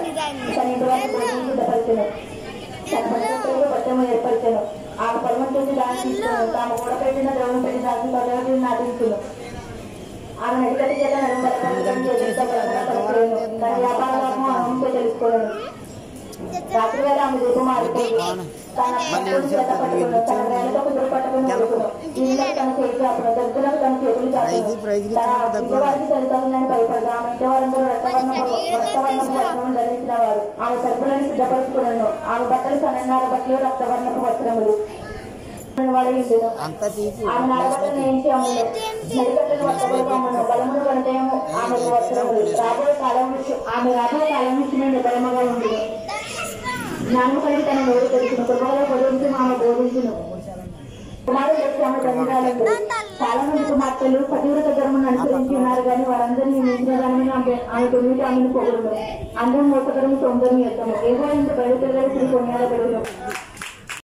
తన ఇంటి వారిని భోజనం సిద్ధపరిచను తన పరిస్థితుల్లో పట్టము ఏర్పరిచను ఆమె పరమశివుని దాన్ని తీసుకుని తాము కూడా పెట్టిన ద్రవం పెట్టి దాన్ని భగవతిని నాటించును ఆమె నడికటి చేత నడుమలను తన వ్యాపారాలను అనంతో తెలుసుకోను రాత్రి వేళ ఆమె దీపం ఆడుతుంది తన పట్టుకుని చేత పట్టుకును తన వేలతో కుదురు పట్టుకుని నడుకును ఇల్లు తన చేతి అప్పుడు దగ్గరకు తన చేతులు చాటును తన ఇంటివారికి చదువుతానని భయపడదు ఆమె ఇంటి వారందరూ రక్తవర్ణ రక్తవర్ణపు వస్త్రము ధరించిన వారు ఆమె సరుకులను సిద్ధపరచుకున్నాను ఆమె బట్టలు సన్నన్నార బట్టలు రక్తవర్ణపు వస్త్రములు వాడి ఇండును అంతా తీసి ఆమె నడవటం ఏంటి అమ్మును నడికట్టను వస్త్రములు అమ్మును బలమును కనుటేమో ఆమెకు వస్త్రములు రాబోయే కాలం విషయం ఆమె రాబోయే కాలం విషయమే నిబలముగా ఉండును జ్ఞానము కలిగి తన నోరు తెరుచును కృపగల బోధించి ఆమె బోధించును కుమారుడు వచ్చి ఆమె తండ్రాలందు చాలా మంది కుమార్తెలు పతివ్రత ధర్మను అనుసరించి ఉన్నారు కానీ వారందరినీ మించిన దానిని ఆమె ఆమె తొమ్మిది ఆమెను పొగుడును అందరం మోసకరము సౌందర్యం ఎత్తము ఏవో ఇంత బయలుదేరగలి కొనియాడబడును